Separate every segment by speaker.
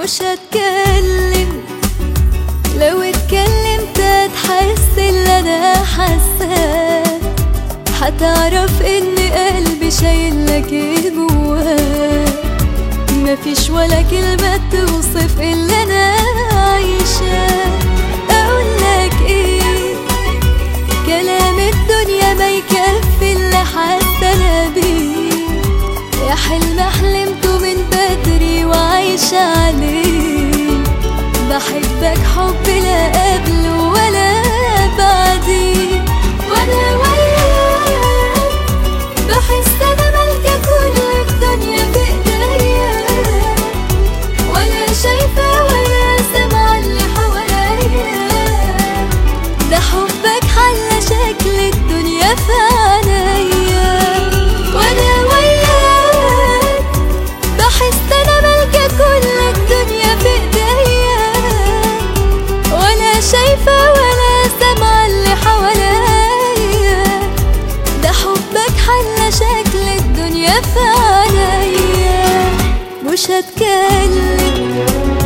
Speaker 1: مش هتكلم لو اتكلمت هتحس اللي انا حاساه هتعرف ان قلبي شايلك ايه جواه مفيش ولا كلمة توصف اللي انا عايشاه اقولك ايه كلام الدنيا ما يكفي اللي حاسه انا بيه يا حلم حلمته من بدري وعايشة عليه بحبك حب لا قبل ولا بعديه وانا وياك بحس انا مالكة كل الدنيا بايديا ولا شايفة ولا سامعة اللي حواليا ده حبك حل شكل الدنيا في عينيا وانا وياك بحس انا مالكة كل الدنيا في ايديا ولا شايفة ولا سامعة اللي حواليا ده حبك حل شكل الدنيا في عينيا مش هتكلم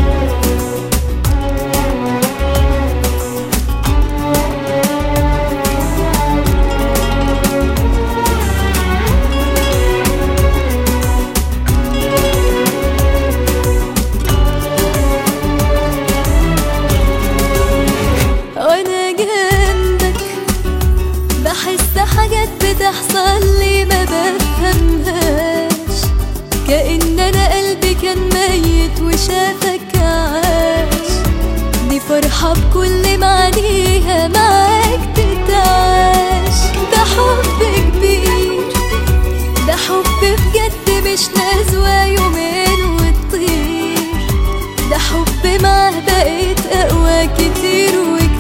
Speaker 1: وانا جنبك بحس حاجات بتحصل لي ما بفهمهاش كأن انا قلبي كان ميت وشافك عاش دي فرحة بكل معانيها معاك تتعاش ده حب كبير ده حب بجد مش نزوة يومين وتطير ده حب معاه بقيت أقوى كتير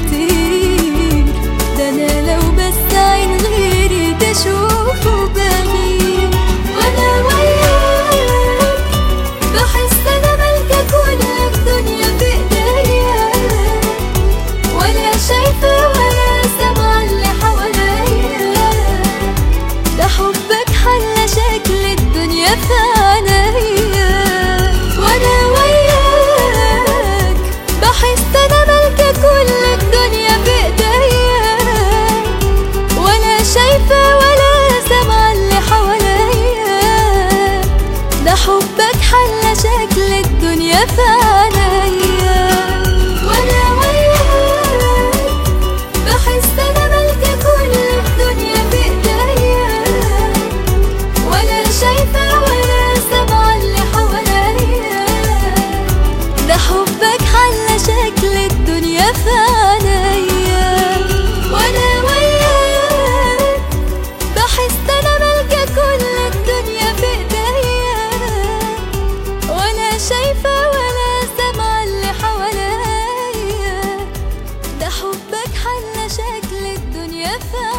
Speaker 1: وكتير ده أنا لو بس عين غيري تشوفه بغير وأنا وياك بحس أنا مالكة كل الدنيا بإيديا ولا شايفة ولا سامعة اللي حواليا ده حبك حل شكل الدنيا في عينيا وانا وياك بحس انا مالكة كل الدنيا بايديا ولا شايفة ولا سامعة اللي حواليا ده حبك حل شكل الدنيا في عينيا وانا وياك بحس انا مالكة كل الدنيا بايديا ولا شايفة ولا سامعة اللي حواليا ده حبك حل شكل الدنيا في عينيا وانا وياك بحس انا مالكة كل الدنيا بايديا ولا شايفة ولا سامعة اللي حواليا ده حبك حل شكل الدنيا في